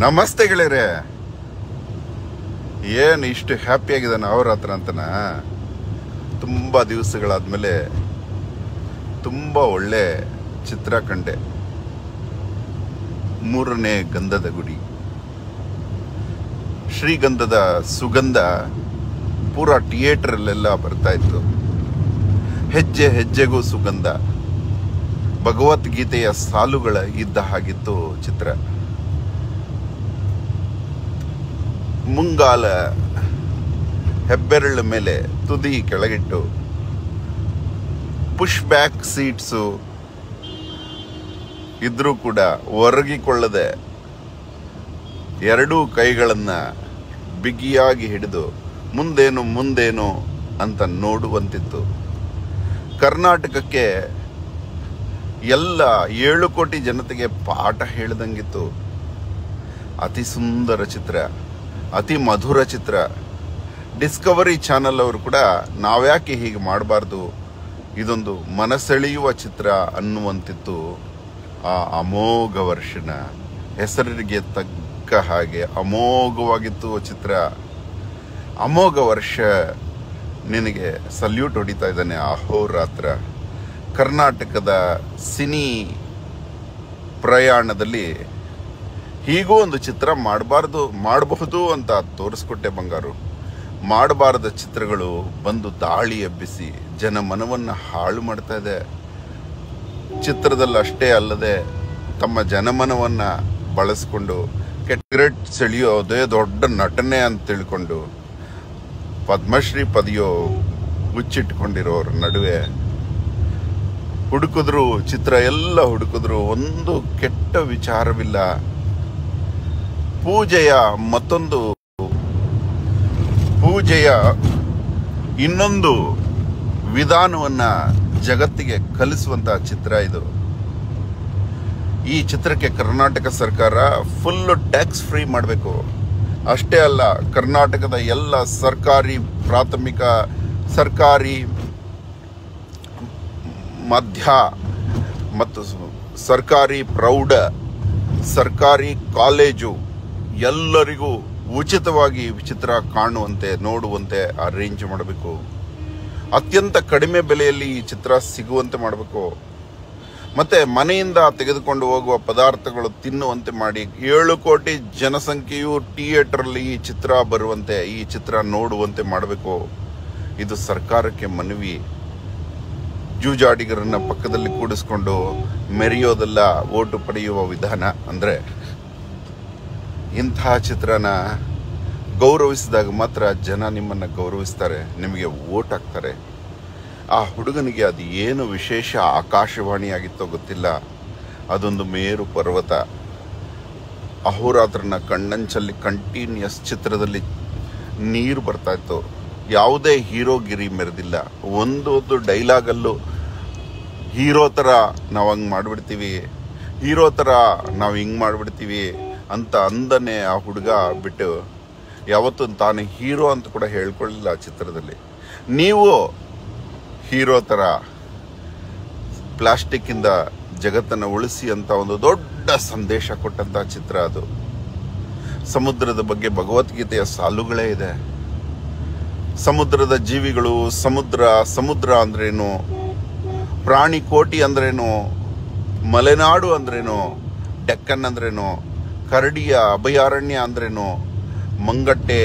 ನಮಸ್ತೆ ಗೆಳೆಯರೆ ಏನು ಇಷ್ಟು ಹ್ಯಾಪಿ ಆಗಿದ್ದಾನೆ ಅವ್ರ ಹತ್ರ ಅಂತನ ತುಂಬ ದಿವಸಗಳಾದ್ಮೇಲೆ ತುಂಬ ಒಳ್ಳೆ ಚಿತ್ರ ಕಂಡೆ ಮೂರನೇ ಗಂಧದ ಗುಡಿ ಶ್ರೀಗಂಧದ ಸುಗಂಧ ಪೂರಾ ಥಿಯೇಟರಲ್ಲೆಲ್ಲ ಬರ್ತಾ ಇತ್ತು ಹೆಜ್ಜೆ ಹೆಜ್ಜೆಗೂ ಸುಗಂಧ ಭಗವದ್ಗೀತೆಯ ಸಾಲುಗಳ ಇದ್ದ ಹಾಗಿತ್ತು ಚಿತ್ರ ಮುಂಗಾಲ ಹೆಬ್ಬೆರಳ ಮೇಲೆ ತುದಿ ಕೆಳಗಿಟ್ಟು ಪುಷ್ ಬ್ಯಾಕ್ ಸೀಟ್ಸು ಇದ್ರೂ ಕೂಡ ಒರಗಿಕೊಳ್ಳದೆ ಎರಡೂ ಕೈಗಳನ್ನ ಬಿಗಿಯಾಗಿ ಹಿಡಿದು ಮುಂದೇನು ಮುಂದೇನು ಅಂತ ನೋಡುವಂತಿತ್ತು ಕರ್ನಾಟಕಕ್ಕೆ ಎಲ್ಲ ಏಳು ಕೋಟಿ ಜನತೆಗೆ ಪಾಠ ಹೇಳಿದಂಗಿತ್ತು ಅತಿ ಸುಂದರ ಚಿತ್ರ ಅತಿ ಮಧುರ ಚಿತ್ರ ಡಿಸ್ಕವರಿ ಚಾನಲ್ ಅವರು ಕೂಡ ನಾವ್ಯಾಕೆ ಹೀಗೆ ಮಾಡಬಾರ್ದು ಇದೊಂದು ಮನಸೆಳೆಯುವ ಚಿತ್ರ ಅನ್ನುವಂತಿತ್ತು ಆ ಅಮೋಘ ವರ್ಷನ ಹೆಸರಿಗೆ ತಕ್ಕ ಹಾಗೆ ಅಮೋಘವಾಗಿತ್ತು ಚಿತ್ರ ಅಮೋಘ ವರ್ಷ ನಿನಗೆ ಸಲ್ಯೂಟ್ ಹೊಡಿತಾ ಇದ್ದಾನೆ ಅಹೋರಾತ್ರ ಕರ್ನಾಟಕದ ಸಿನಿ ಪ್ರಯಾಣದಲ್ಲಿ ಹೀಗೂ ಒಂದು ಚಿತ್ರ ಮಾಡಬಾರ್ದು ಮಾಡಬಹುದು ಅಂತ ತೋರಿಸ್ಕೊಟ್ಟೆ ಬಂಗಾರು ಮಾಡಬಾರದ ಚಿತ್ರಗಳು ಬಂದು ದಾಳಿ ಎಬ್ಬಿಸಿ ಜನ ಮನವನ್ನು ಹಾಳು ಮಾಡ್ತಾ ಇದೆ ಚಿತ್ರದಲ್ಲಿ ಅಷ್ಟೇ ಅಲ್ಲದೆ ತಮ್ಮ ಜನಮನವನ್ನ ಬಳಸ್ಕೊಂಡು ಕೆಟ್ಟ ಸೆಳೆಯೋದೇ ದೊಡ್ಡ ನಟನೆ ಅಂತ ತಿಳ್ಕೊಂಡು ಪದ್ಮಶ್ರೀ ಪದೆಯೋ ಮುಚ್ಚಿಟ್ಕೊಂಡಿರೋರ ನಡುವೆ ಹುಡುಕಿದ್ರು ಚಿತ್ರ ಎಲ್ಲ ಹುಡುಕಿದ್ರು ಒಂದು ಕೆಟ್ಟ ವಿಚಾರವಿಲ್ಲ ಪೂಜೆಯ ಮತ್ತೊಂದು ಪೂಜೆಯ ಇನ್ನೊಂದು ವಿಧಾನವನ್ನ ಜಗತ್ತಿಗೆ ಕಲಿಸುವಂತಹ ಚಿತ್ರ ಇದು ಈ ಚಿತ್ರಕ್ಕೆ ಕರ್ನಾಟಕ ಸರ್ಕಾರ ಫುಲ್ ಟ್ಯಾಕ್ಸ್ ಫ್ರೀ ಮಾಡಬೇಕು ಅಷ್ಟೇ ಅಲ್ಲ ಕರ್ನಾಟಕದ ಎಲ್ಲ ಸರ್ಕಾರಿ ಪ್ರಾಥಮಿಕ ಸರ್ಕಾರಿ ಮಧ್ಯ ಮತ್ತು ಸರ್ಕಾರಿ ಪ್ರೌಢ ಸರ್ಕಾರಿ ಕಾಲೇಜು ಎಲ್ಲರಿಗೂ ಉಚಿತವಾಗಿ ಚಿತ್ರ ಕಾಣುವಂತೆ ನೋಡುವಂತೆ ಅರೇಂಜ್ ಮಾಡಬೇಕು ಅತ್ಯಂತ ಕಡಿಮೆ ಬೆಲೆಯಲ್ಲಿ ಈ ಚಿತ್ರ ಸಿಗುವಂತೆ ಮಾಡಬೇಕು ಮತ್ತೆ ಮನೆಯಿಂದ ತೆಗೆದುಕೊಂಡು ಹೋಗುವ ಪದಾರ್ಥಗಳು ತಿನ್ನುವಂತೆ ಮಾಡಿ ಏಳು ಕೋಟಿ ಜನಸಂಖ್ಯೆಯು ಥಿಯೇಟರ್ಲಿ ಈ ಚಿತ್ರ ಬರುವಂತೆ ಈ ಚಿತ್ರ ನೋಡುವಂತೆ ಮಾಡಬೇಕು ಇದು ಸರ್ಕಾರಕ್ಕೆ ಮನವಿ ಜೂಜಾಡಿಗರನ್ನ ಪಕ್ಕದಲ್ಲಿ ಕೂಡಿಸ್ಕೊಂಡು ಮೆರೆಯೋದೆಲ್ಲ ಓಟು ಪಡೆಯುವ ವಿಧಾನ ಅಂದ್ರೆ ಇಂತಹ ಚಿತ್ರನ ಗೌರವಿಸಿದಾಗ ಮಾತ್ರ ಜನ ನಿಮ್ಮನ್ನ ಗೌರವಿಸ್ತಾರೆ ನಿಮಗೆ ಓಟ್ ಹಾಕ್ತಾರೆ ಆ ಹುಡುಗನಿಗೆ ಅದು ಏನು ವಿಶೇಷ ಆಕಾಶವಾಣಿಯಾಗಿತ್ತೋ ಗೊತ್ತಿಲ್ಲ ಅದೊಂದು ಮೇರು ಪರ್ವತ ಅಹೋರಾತ್ರನ ಕಣ್ಣಂಚಲ್ಲಿ ಕಂಟಿನ್ಯೂಸ್ ಚಿತ್ರದಲ್ಲಿ ನೀರು ಬರ್ತಾ ಇತ್ತು ಯಾವುದೇ ಹೀರೋಗಿರಿ ಮೆರೆದಿಲ್ಲ ಒಂದೊಂದು ಡೈಲಾಗಲ್ಲೂ ಹೀರೋ ಥರ ನಾವು ಹಂಗೆ ಮಾಡಿಬಿಡ್ತೀವಿ ಹೀರೋ ಥರ ನಾವು ಹಿಂಗೆ ಮಾಡಿಬಿಡ್ತೀವಿ ಅಂತ ಅಂದನೆ ಆ ಹುಡುಗ ಬಿಟ್ಟು ಯಾವತ್ತೂ ತಾನು ಹೀರೋ ಅಂತ ಕೂಡ ಹೇಳ್ಕೊಳ್ಳಿಲ್ಲ ಆ ಚಿತ್ರದಲ್ಲಿ ನೀವು ಹೀರೋ ಥರ ಪ್ಲಾಸ್ಟಿಕ್ಕಿಂದ ಜಗತ್ತನ್ನು ಉಳಿಸಿ ಅಂತ ಒಂದು ದೊಡ್ಡ ಸಂದೇಶ ಕೊಟ್ಟಂತ ಚಿತ್ರ ಅದು ಸಮುದ್ರದ ಬಗ್ಗೆ ಭಗವದ್ಗೀತೆಯ ಸಾಲುಗಳೇ ಇದೆ ಸಮುದ್ರದ ಜೀವಿಗಳು ಸಮುದ್ರ ಸಮುದ್ರ ಅಂದ್ರೇನು ಪ್ರಾಣಿ ಕೋಟಿ ಅಂದ್ರೇನು ಮಲೆನಾಡು ಅಂದ್ರೇನು ಡೆಕ್ಕನ್ ಅಂದ್ರೇನು ಕರಡಿಯ ಅಭಯಾರಣ್ಯ ಅಂದ್ರೇನು ಮಂಗಟ್ಟೆ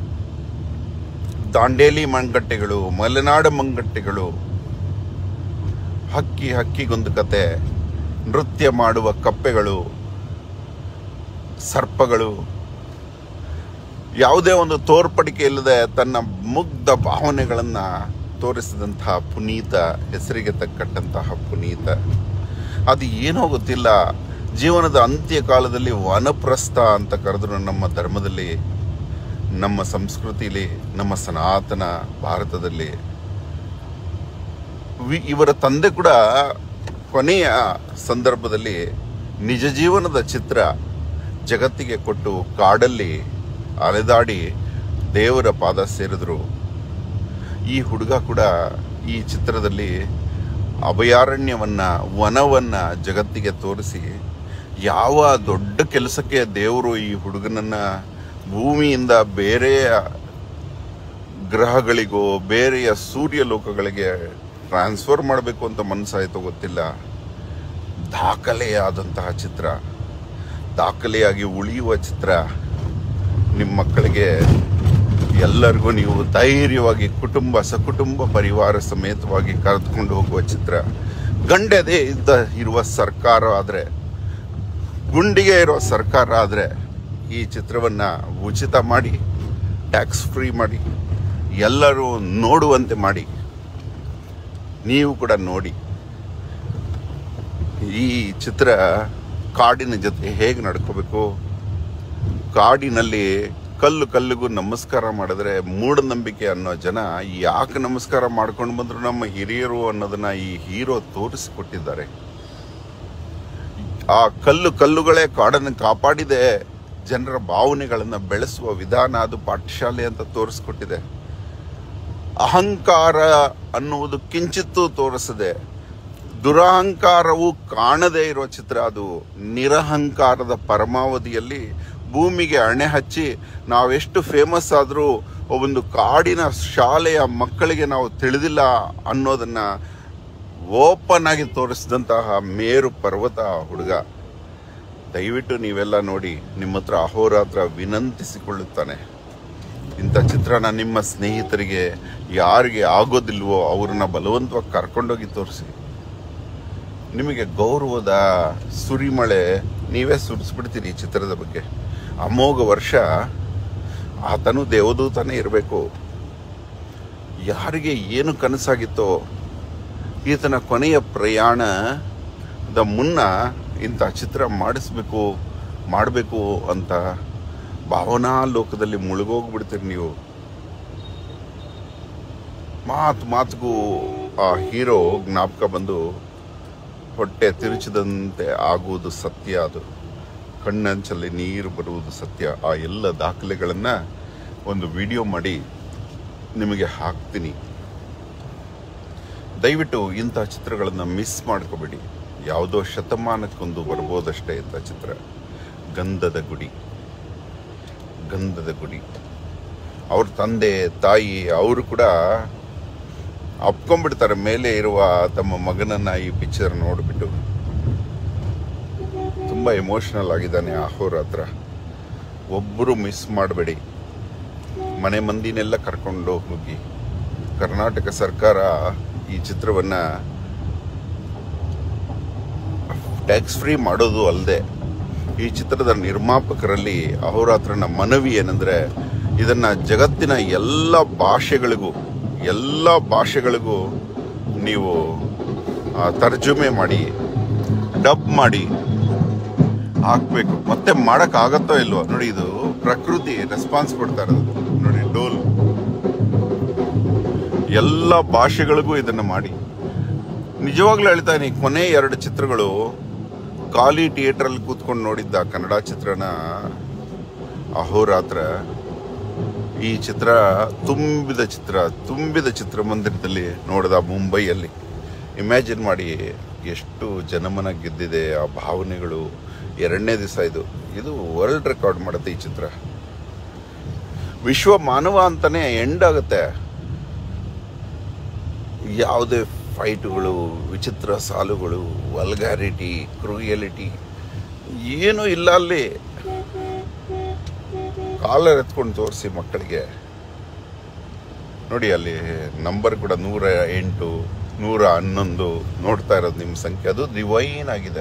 ದಾಂಡೇಲಿ ಮಂಗಟ್ಟೆಗಳು ಮಲೆನಾಡು ಮಂಗಟ್ಟೆಗಳು ಹಕ್ಕಿ ಹಕ್ಕಿಗೊಂದು ಕತೆ ನೃತ್ಯ ಮಾಡುವ ಕಪ್ಪೆಗಳು ಸರ್ಪಗಳು ಯಾವುದೇ ಒಂದು ತೋರ್ಪಡಿಕೆ ಇಲ್ಲದೆ ತನ್ನ ಮುಗ್ಧ ಭಾವನೆಗಳನ್ನ ತೋರಿಸಿದಂತಹ ಪುನೀತ ಹೆಸರಿಗೆ ತಕ್ಕಟ್ಟಂತಹ ಪುನೀತ ಅದು ಏನೋ ಗೊತ್ತಿಲ್ಲ ಜೀವನದ ಅಂತ್ಯ ಕಾಲದಲ್ಲಿ ವನಪ್ರಸ್ಥ ಅಂತ ಕರೆದ್ರು ನಮ್ಮ ಧರ್ಮದಲ್ಲಿ ನಮ್ಮ ಸಂಸ್ಕೃತಿಲಿ ನಮ್ಮ ಸನಾತನ ಭಾರತದಲ್ಲಿ ವಿ- ಇವರ ತಂದೆ ಕೂಡ ಕೊನೆಯ ಸಂದರ್ಭದಲ್ಲಿ ನಿಜ ಜೀವನದ ಚಿತ್ರ ಜಗತ್ತಿಗೆ ಕೊಟ್ಟು ಕಾಡಲ್ಲಿ ಅಲೆದಾಡಿ ದೇವರ ಪಾದ ಸೇರಿದ್ರು ಈ ಹುಡುಗ ಕೂಡ ಈ ಚಿತ್ರದಲ್ಲಿ ಅಭಯಾರಣ್ಯವನ್ನ ವನವನ್ನ ಜಗತ್ತಿಗೆ ತೋರಿಸಿ ಯಾವ ದೊಡ್ಡ ಕೆಲಸಕ್ಕೆ ದೇವರು ಈ ಹುಡುಗನನ್ನ ಭೂಮಿಯಿಂದ ಬೇರೆ ಗ್ರಹಗಳಿಗೋ ಬೇರೆಯ ಸೂರ್ಯ ಲೋಕಗಳಿಗೆ ಟ್ರಾನ್ಸ್ಫರ್ ಮಾಡಬೇಕು ಅಂತ ಮನಸ್ಸಾಯ್ತೋ ಗೊತ್ತಿಲ್ಲ ದಾಖಲೆಯಾದಂತಹ ಚಿತ್ರ ದಾಖಲೆಯಾಗಿ ಉಳಿಯುವ ಚಿತ್ರ ನಿಮ್ಮ ಮಕ್ಕಳಿಗೆ ಎಲ್ಲರಿಗೂ ನೀವು ಧೈರ್ಯವಾಗಿ ಕುಟುಂಬ ಸಕುಟುಂಬ ಪರಿವಾರ ಸಮೇತವಾಗಿ ಕರೆದುಕೊಂಡು ಹೋಗುವ ಚಿತ್ರ ಗಂಡದೇ ಇದ್ದ ಇರುವ ಸರ್ಕಾರ ಆದರೆ ಗುಂಡಿಗೆ ಇರೋ ಸರ್ಕಾರ ಆದರೆ ಈ ಚಿತ್ರವನ್ನ ಉಚಿತ ಮಾಡಿ ಟ್ಯಾಕ್ಸ್ ಫ್ರೀ ಮಾಡಿ ಎಲ್ಲರೂ ನೋಡುವಂತೆ ಮಾಡಿ ನೀವು ಕೂಡ ನೋಡಿ ಈ ಚಿತ್ರ ಕಾಡಿನ ಜೊತೆ ಹೇಗೆ ನಡ್ಕೋಬೇಕು ಕಾಡಿನಲ್ಲಿ ಕಲ್ಲು ಕಲ್ಲಿಗೂ ನಮಸ್ಕಾರ ಮಾಡಿದ್ರೆ ಮೂಢನಂಬಿಕೆ ಅನ್ನೋ ಜನ ಯಾಕೆ ನಮಸ್ಕಾರ ಮಾಡ್ಕೊಂಡು ಬಂದ್ರು ನಮ್ಮ ಹಿರಿಯರು ಅನ್ನೋದನ್ನ ಈ ಹೀರೋ ತೋರಿಸಿಕೊಟ್ಟಿದ್ದಾರೆ ಆ ಕಲ್ಲು ಕಲ್ಲುಗಳೇ ಕಾಡನ್ನು ಕಾಪಾಡಿದೆ ಜನರ ಭಾವನೆಗಳನ್ನು ಬೆಳೆಸುವ ವಿಧಾನ ಅದು ಪಾಠಶಾಲೆ ಅಂತ ತೋರಿಸ್ಕೊಟ್ಟಿದೆ ಅಹಂಕಾರ ಅನ್ನುವುದು ಕಿಂಚಿತ್ತೂ ತೋರಿಸದೆ ದುರಹಂಕಾರವು ಕಾಣದೇ ಇರುವ ಚಿತ್ರ ಅದು ನಿರಹಂಕಾರದ ಪರಮಾವಧಿಯಲ್ಲಿ ಭೂಮಿಗೆ ಅಣೆ ಹಚ್ಚಿ ನಾವೆಷ್ಟು ಫೇಮಸ್ ಆದರೂ ಒಂದು ಕಾಡಿನ ಶಾಲೆಯ ಮಕ್ಕಳಿಗೆ ನಾವು ತಿಳಿದಿಲ್ಲ ಅನ್ನೋದನ್ನ ಓಪನ್ ಆಗಿ ತೋರಿಸಿದಂತಹ ಮೇರು ಪರ್ವತ ಆ ಹುಡುಗ ದಯವಿಟ್ಟು ನೀವೆಲ್ಲ ನೋಡಿ ನಿಮ್ಮ ಹತ್ರ ಅಹೋರಾತ್ರ ವಿನಂತಿಸಿಕೊಳ್ಳುತ್ತಾನೆ ಇಂಥ ಚಿತ್ರನ ನಿಮ್ಮ ಸ್ನೇಹಿತರಿಗೆ ಯಾರಿಗೆ ಆಗೋದಿಲ್ವೋ ಅವ್ರನ್ನ ಬಲವಂತವಾಗಿ ಕರ್ಕೊಂಡೋಗಿ ತೋರಿಸಿ ನಿಮಗೆ ಗೌರವದ ಸುರಿಮಳೆ ನೀವೇ ಸುರಿಸ್ಬಿಡ್ತೀರಿ ಈ ಚಿತ್ರದ ಬಗ್ಗೆ ಅಮೋಘ ವರ್ಷ ಆತನು ದೇವದೂತನೇ ಇರಬೇಕು ಯಾರಿಗೆ ಏನು ಕನಸಾಗಿತ್ತೋ ಈತನ ಕೊನೆಯ ಪ್ರಯಾಣದ ಮುನ್ನ ಇಂಥ ಚಿತ್ರ ಮಾಡಿಸ್ಬೇಕು ಮಾಡಬೇಕು ಅಂತ ಭಾವನಾ ಲೋಕದಲ್ಲಿ ಮುಳುಗೋಗ್ಬಿಡ್ತೀರಿ ನೀವು ಮಾತು ಮಾತಿಗೂ ಆ ಹೀರೋ ಜ್ಞಾಪಕ ಬಂದು ಹೊಟ್ಟೆ ತಿರುಚಿದಂತೆ ಆಗುವುದು ಸತ್ಯ ಅದು ಕಣ್ಣಂಚಲ್ಲಿ ನೀರು ಬರುವುದು ಸತ್ಯ ಆ ಎಲ್ಲ ದಾಖಲೆಗಳನ್ನು ಒಂದು ವಿಡಿಯೋ ಮಾಡಿ ನಿಮಗೆ ಹಾಕ್ತೀನಿ ದಯವಿಟ್ಟು ಇಂಥ ಚಿತ್ರಗಳನ್ನು ಮಿಸ್ ಮಾಡ್ಕೋಬೇಡಿ ಯಾವುದೋ ಶತಮಾನಕ್ಕೊಂದು ಬರ್ಬೋದಷ್ಟೇ ಇಂಥ ಚಿತ್ರ ಗಂಧದ ಗುಡಿ ಗಂಧದ ಗುಡಿ ಅವ್ರ ತಂದೆ ತಾಯಿ ಅವರು ಕೂಡ ಅಪ್ಕೊಂಡ್ಬಿಡ್ತಾರೆ ಮೇಲೆ ಇರುವ ತಮ್ಮ ಮಗನನ್ನ ಈ ಪಿಕ್ಚರ್ ನೋಡಿಬಿಟ್ಟು ತುಂಬ ಎಮೋಷನಲ್ ಆಗಿದ್ದಾನೆ ಅಹೋರಾತ್ರ ಒಬ್ಬರು ಮಿಸ್ ಮಾಡಬೇಡಿ ಮನೆ ಮಂದಿನೆಲ್ಲ ಕರ್ಕೊಂಡು ಹೋಗಿ ಕರ್ನಾಟಕ ಸರ್ಕಾರ ಈ ಚಿತ್ರವನ್ನ ಟ್ಯಾಕ್ಸ್ ಫ್ರೀ ಮಾಡೋದು ಅಲ್ಲದೆ ಈ ಚಿತ್ರದ ನಿರ್ಮಾಪಕರಲ್ಲಿ ಅಹೋರಾತ್ರನ ಮನವಿ ಏನಂದ್ರೆ ಇದನ್ನ ಜಗತ್ತಿನ ಎಲ್ಲ ಭಾಷೆಗಳಿಗೂ ಎಲ್ಲ ಭಾಷೆಗಳಿಗೂ ನೀವು ಆ, ತರ್ಜುಮೆ ಮಾಡಿ ಡಬ್ ಮಾಡಿ ಹಾಕ್ಬೇಕು ಮತ್ತೆ ಮಾಡಕ್ ಆಗತ್ತೋ ಇಲ್ವೋ ನೋಡಿ ಇದು ಪ್ರಕೃತಿ ರೆಸ್ಪಾನ್ಸ್ ಕೊಡ್ತಾ ಇರೋದು ನೋಡಿ ಡೋಲ್ ಎಲ್ಲ ಭಾಷೆಗಳಿಗೂ ಇದನ್ನ ಮಾಡಿ ನಿಜವಾಗ್ಲೂ ಹೇಳ್ತಾ ಇದೀನಿ ಕೊನೆ ಎರಡು ಚಿತ್ರಗಳು ಖಾಲಿ ಥಿಯೇಟರ್ ಅಲ್ಲಿ ಕೂತ್ಕೊಂಡು ನೋಡಿದ್ದ ಕನ್ನಡ ಚಿತ್ರನ ಅಹೋರಾತ್ರ ಈ ಚಿತ್ರ ತುಂಬಿದ ಚಿತ್ರ ತುಂಬಿದ ಚಿತ್ರಮಂದಿರದಲ್ಲಿ ನೋಡಿದ ಮುಂಬೈಯಲ್ಲಿ ಇಮ್ಯಾಜಿನ್ ಮಾಡಿ ಎಷ್ಟು ಜನಮನ ಗೆದ್ದಿದೆ ಆ ಭಾವನೆಗಳು ಎರಡನೇ ದಿವಸ ಇದು ಇದು ವರ್ಲ್ಡ್ ರೆಕಾರ್ಡ್ ಮಾಡುತ್ತೆ ಈ ಚಿತ್ರ ವಿಶ್ವ ಮಾನವ ಅಂತಾನೆ ಎಂಡ್ ಆಗುತ್ತೆ ಯಾವುದೇ ಫೈಟುಗಳು ವಿಚಿತ್ರ ಸಾಲುಗಳು ವಲ್ಗಾರಿಟಿ ಕ್ರೂಯಲಿಟಿ ಏನೂ ಇಲ್ಲ ಅಲ್ಲಿ ಕಾಲರ್ ಎತ್ಕೊಂಡು ತೋರಿಸಿ ಮಕ್ಕಳಿಗೆ ನೋಡಿ ಅಲ್ಲಿ ನಂಬರ್ ಕೂಡ ನೂರ ಎಂಟು ನೂರ ಹನ್ನೊಂದು ನೋಡ್ತಾ ಇರೋದು ನಿಮ್ಮ ಸಂಖ್ಯೆ ಅದು ಡಿವೈನ್ ಆಗಿದೆ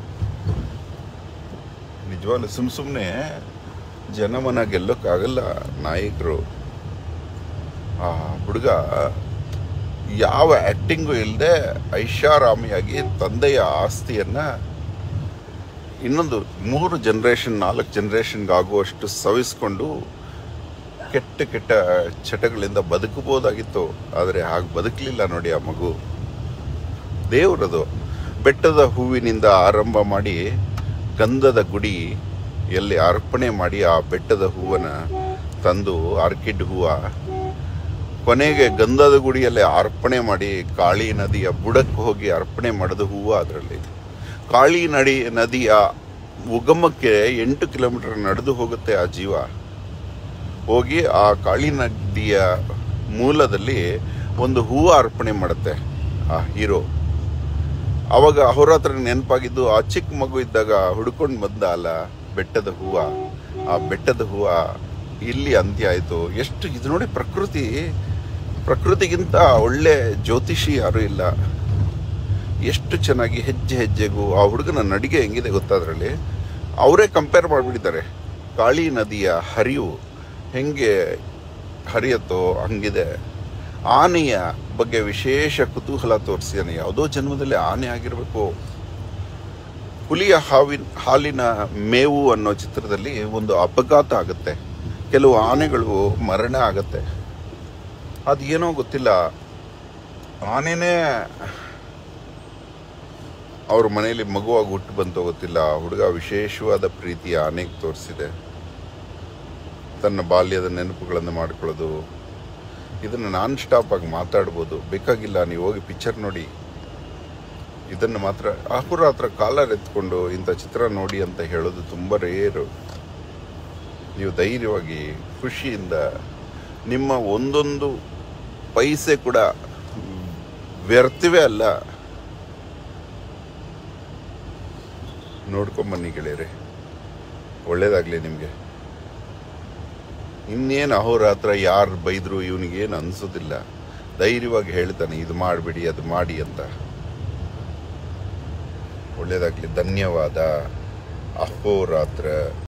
ನಿಜವಾಗ್ಲೂ ಸುಮ್ ಸುಮ್ಮನೆ ಜನಮನ ಗೆಲ್ಲೋಕ್ಕಾಗಲ್ಲ ನಾಯಕರು ಆ ಹುಡುಗ ಯಾವ ಆಕ್ಟಿಂಗು ಇಲ್ಲದೆ ಐಷಾರಾಮಿಯಾಗಿ ತಂದೆಯ ಆಸ್ತಿಯನ್ನ ಇನ್ನೊಂದು ಮೂರು ಜನ್ರೇಷನ್ ನಾಲ್ಕು ಜನ್ರೇಷನ್ಗೆ ಆಗುವಷ್ಟು ಸವಿಸ್ಕೊಂಡು ಕೆಟ್ಟ ಕೆಟ್ಟ ಚಟಗಳಿಂದ ಬದುಕಬಹುದಾಗಿತ್ತು ಆದರೆ ಹಾಗೆ ಬದುಕಲಿಲ್ಲ ನೋಡಿ ಆ ಮಗು ದೇವರದು ಬೆಟ್ಟದ ಹೂವಿನಿಂದ ಆರಂಭ ಮಾಡಿ ಗಂಧದ ಗುಡಿ ಎಲ್ಲಿ ಅರ್ಪಣೆ ಮಾಡಿ ಆ ಬೆಟ್ಟದ ಹೂವನ್ನ ತಂದು ಆರ್ಕಿಡ್ ಹೂವ ಕೊನೆಗೆ ಗಂಧದ ಗುಡಿಯಲ್ಲಿ ಅರ್ಪಣೆ ಮಾಡಿ ಕಾಳಿ ನದಿಯ ಬುಡಕ್ಕೆ ಹೋಗಿ ಅರ್ಪಣೆ ಮಾಡೋದು ಹೂವು ಅದರಲ್ಲಿ ಕಾಳಿ ನಡಿ ನದಿಯ ಉಗಮಕ್ಕೆ ಎಂಟು ಕಿಲೋಮೀಟರ್ ನಡೆದು ಹೋಗುತ್ತೆ ಆ ಜೀವ ಹೋಗಿ ಆ ಕಾಳಿ ನದಿಯ ಮೂಲದಲ್ಲಿ ಒಂದು ಹೂವು ಅರ್ಪಣೆ ಮಾಡುತ್ತೆ ಆ ಹೀರೋ ಅವಾಗ ಅವ್ರ ಹತ್ರ ನೆನಪಾಗಿದ್ದು ಆ ಚಿಕ್ಕ ಮಗು ಇದ್ದಾಗ ಹುಡ್ಕೊಂಡು ಬಂದ ಅಲ್ಲ ಬೆಟ್ಟದ ಹೂವ ಆ ಬೆಟ್ಟದ ಹೂವ ಇಲ್ಲಿ ಅಂತ್ಯ ಆಯಿತು ಎಷ್ಟು ಇದು ನೋಡಿ ಪ್ರಕೃತಿ ಪ್ರಕೃತಿಗಿಂತ ಒಳ್ಳೆ ಜ್ಯೋತಿಷಿ ಯಾರೂ ಇಲ್ಲ ಎಷ್ಟು ಚೆನ್ನಾಗಿ ಹೆಜ್ಜೆ ಹೆಜ್ಜೆಗೂ ಆ ಹುಡುಗನ ನಡಿಗೆ ಹೆಂಗಿದೆ ಗೊತ್ತಾದ್ರಲ್ಲಿ ಅವರೇ ಕಂಪೇರ್ ಮಾಡಿಬಿಟ್ಟಿದ್ದಾರೆ ಕಾಳಿ ನದಿಯ ಹರಿವು ಹೆಂಗೆ ಹರಿಯತ್ತೋ ಹಂಗಿದೆ ಆನೆಯ ಬಗ್ಗೆ ವಿಶೇಷ ಕುತೂಹಲ ತೋರಿಸಿದ್ದಾನೆ ಯಾವುದೋ ಜನ್ಮದಲ್ಲಿ ಆನೆ ಆಗಿರಬೇಕು ಹುಲಿಯ ಹಾವಿನ ಹಾಲಿನ ಮೇವು ಅನ್ನೋ ಚಿತ್ರದಲ್ಲಿ ಒಂದು ಅಪಘಾತ ಆಗುತ್ತೆ ಕೆಲವು ಆನೆಗಳು ಮರಣ ಆಗತ್ತೆ ಅದೇನೋ ಗೊತ್ತಿಲ್ಲ ಆನೆನೇ ಅವ್ರ ಮನೆಯಲ್ಲಿ ಮಗುವಾಗಿ ಹುಟ್ಟು ಬಂತೋ ಗೊತ್ತಿಲ್ಲ ಆ ಹುಡುಗ ವಿಶೇಷವಾದ ಪ್ರೀತಿ ಆನೆಗೆ ತೋರಿಸಿದೆ ತನ್ನ ಬಾಲ್ಯದ ನೆನಪುಗಳನ್ನು ಮಾಡ್ಕೊಳ್ಳೋದು ಇದನ್ನು ನಾನ್ ಸ್ಟಾಪ್ ಆಗಿ ಮಾತಾಡ್ಬೋದು ಬೇಕಾಗಿಲ್ಲ ನೀವು ಹೋಗಿ ಪಿಕ್ಚರ್ ನೋಡಿ ಇದನ್ನು ಮಾತ್ರ ಅಹೋರಾತ್ರ ಕಾಲರ್ ಎತ್ಕೊಂಡು ಇಂಥ ಚಿತ್ರ ನೋಡಿ ಅಂತ ಹೇಳೋದು ತುಂಬ ರೇರು ನೀವು ಧೈರ್ಯವಾಗಿ ಖುಷಿಯಿಂದ ನಿಮ್ಮ ಒಂದೊಂದು ಪೈಸೆ ಕೂಡ ವ್ಯರ್ಥವೇ ಅಲ್ಲ ನೋಡ್ಕೊಂಬನ್ನಿ ಗೆಳೆಯರೆ ಒಳ್ಳೇದಾಗಲಿ ನಿಮಗೆ ಇನ್ನೇನು ಅಹೋರಾತ್ರ ಯಾರು ಬೈದ್ರು ಇವನಿಗೇನು ಅನಿಸೋದಿಲ್ಲ ಧೈರ್ಯವಾಗಿ ಹೇಳ್ತಾನೆ ಇದು ಮಾಡಬೇಡಿ ಅದು ಮಾಡಿ ಅಂತ ಒಳ್ಳೇದಾಗಲಿ ಧನ್ಯವಾದ ಅಹೋರಾತ್ರ